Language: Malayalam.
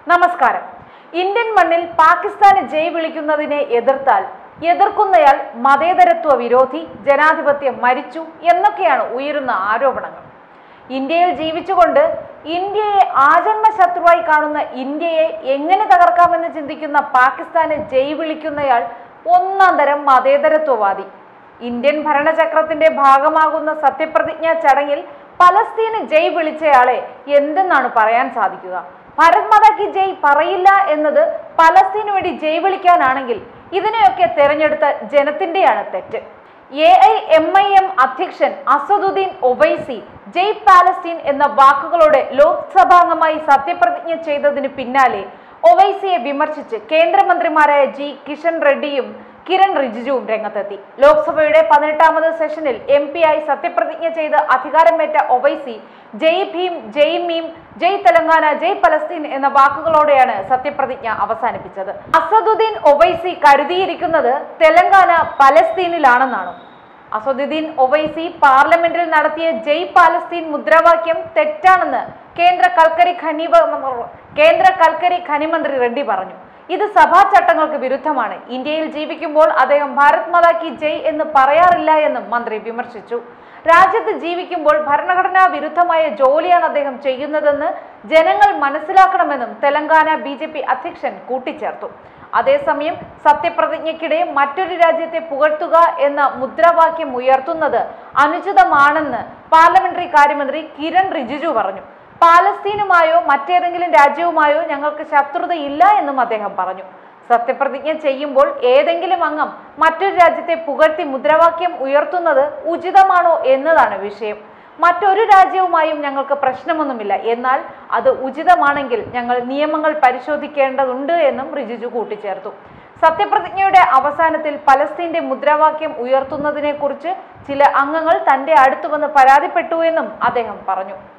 നമസ്കാരം ഇന്ത്യൻ മണ്ണിൽ പാകിസ്ഥാന് ജയ് വിളിക്കുന്നതിനെ എതിർത്താൽ എതിർക്കുന്നയാൾ മതേതരത്വ വിരോധി ജനാധിപത്യം മരിച്ചു എന്നൊക്കെയാണ് ഉയരുന്ന ആരോപണങ്ങൾ ഇന്ത്യയിൽ ജീവിച്ചുകൊണ്ട് ഇന്ത്യയെ ആജന്മ ശത്രുവായി കാണുന്ന ഇന്ത്യയെ എങ്ങനെ തകർക്കാമെന്ന് ചിന്തിക്കുന്ന പാകിസ്ഥാന് ജയ് വിളിക്കുന്നയാൾ ഒന്നാം തരം മതേതരത്വവാദി ഇന്ത്യൻ ഭരണചക്രത്തിന്റെ ഭാഗമാകുന്ന സത്യപ്രതിജ്ഞാ ചടങ്ങിൽ പലസ്തീന് ജയ് വിളിച്ചയാളെ എന്തെന്നാണ് പറയാൻ സാധിക്കുക ഭാരത് മാതാ കി ജയ് പറയില്ല എന്നത് പലസ്തീന് വേണ്ടി ജയ് വിളിക്കാനാണെങ്കിൽ ഇതിനെയൊക്കെ തെരഞ്ഞെടുത്ത ജനത്തിന്റെയാണ് തെറ്റ് A I M I M അധ്യക്ഷൻ അസദുദ്ദീൻ ഒവൈസി ജയ് പാലസ്തീൻ എന്ന വാക്കുകളോടെ ലോക്സഭാംഗമായി സത്യപ്രതിജ്ഞ ചെയ്തതിന് പിന്നാലെ ഒവൈസിയെ വിമർശിച്ച് കേന്ദ്രമന്ത്രിമാരായ ജി കിഷൻ റെഡ്ഡിയും കിരൺ റിജിജുവും രംഗത്തെത്തി ലോക്സഭയുടെ പതിനെട്ടാമത് സെഷനിൽ എം പി ആയി സത്യപ്രതിജ്ഞ ചെയ്ത് അധികാരമേറ്റ ഒവൈസി ജയ് ഭീം ജയ് മീം ജയ് തെലങ്കാന ജയ് പലസ്തീൻ എന്ന വാക്കുകളോടെയാണ് സത്യപ്രതിജ്ഞ അവസാനിപ്പിച്ചത് അസദുദ്ദീൻ ഒവൈസി കരുതിയിരിക്കുന്നത് തെലങ്കാന പലസ്തീനിലാണെന്നാണ് അസദുദ്ദീൻ ഒവൈസി പാർലമെന്റിൽ നടത്തിയ ജയ് പാലസ്തീൻ മുദ്രാവാക്യം തെറ്റാണെന്ന് കേന്ദ്ര കൽക്കരി ഖനിവ കേന്ദ്ര കൽക്കരി ഖനിമന്ത്രി റെഡ്ഡി പറഞ്ഞു ഇത് സഭാ ചട്ടങ്ങൾക്ക് വിരുദ്ധമാണ് ഇന്ത്യയിൽ ജീവിക്കുമ്പോൾ അദ്ദേഹം ഭാരത് മാതാ കി ജയ് എന്ന് പറയാറില്ല എന്നും മന്ത്രി വിമർശിച്ചു രാജ്യത്ത് ജീവിക്കുമ്പോൾ ഭരണഘടനാ വിരുദ്ധമായ ജോലിയാണ് അദ്ദേഹം ചെയ്യുന്നതെന്ന് ജനങ്ങൾ മനസ്സിലാക്കണമെന്നും തെലങ്കാന ബി അധ്യക്ഷൻ കൂട്ടിച്ചേർത്തു അതേസമയം സത്യപ്രതിജ്ഞയ്ക്കിടെ മറ്റൊരു രാജ്യത്തെ പുകഴ്ത്തുക എന്ന മുദ്രാവാക്യം ഉയർത്തുന്നത് അനുചിതമാണെന്ന് പാർലമെന്ററി കാര്യമന്ത്രി കിരൺ റിജിജു പറഞ്ഞു പാലസ്തീനുമായോ മറ്റേതെങ്കിലും രാജ്യവുമായോ ഞങ്ങൾക്ക് ശത്രുതയില്ല എന്നും അദ്ദേഹം പറഞ്ഞു സത്യപ്രതിജ്ഞ ചെയ്യുമ്പോൾ ഏതെങ്കിലും അംഗം മറ്റൊരു രാജ്യത്തെ പുകഴ്ത്തി മുദ്രാവാക്യം ഉയർത്തുന്നത് ഉചിതമാണോ എന്നതാണ് വിഷയം മറ്റൊരു രാജ്യവുമായും ഞങ്ങൾക്ക് പ്രശ്നമൊന്നുമില്ല എന്നാൽ അത് ഉചിതമാണെങ്കിൽ ഞങ്ങൾ നിയമങ്ങൾ പരിശോധിക്കേണ്ടതുണ്ട് എന്നും റിജിജു കൂട്ടിച്ചേർത്തു സത്യപ്രതിജ്ഞയുടെ അവസാനത്തിൽ പലസ്തീന്റെ മുദ്രാവാക്യം ഉയർത്തുന്നതിനെക്കുറിച്ച് ചില അംഗങ്ങൾ തന്റെ അടുത്തു വന്ന് പരാതിപ്പെട്ടു എന്നും അദ്ദേഹം പറഞ്ഞു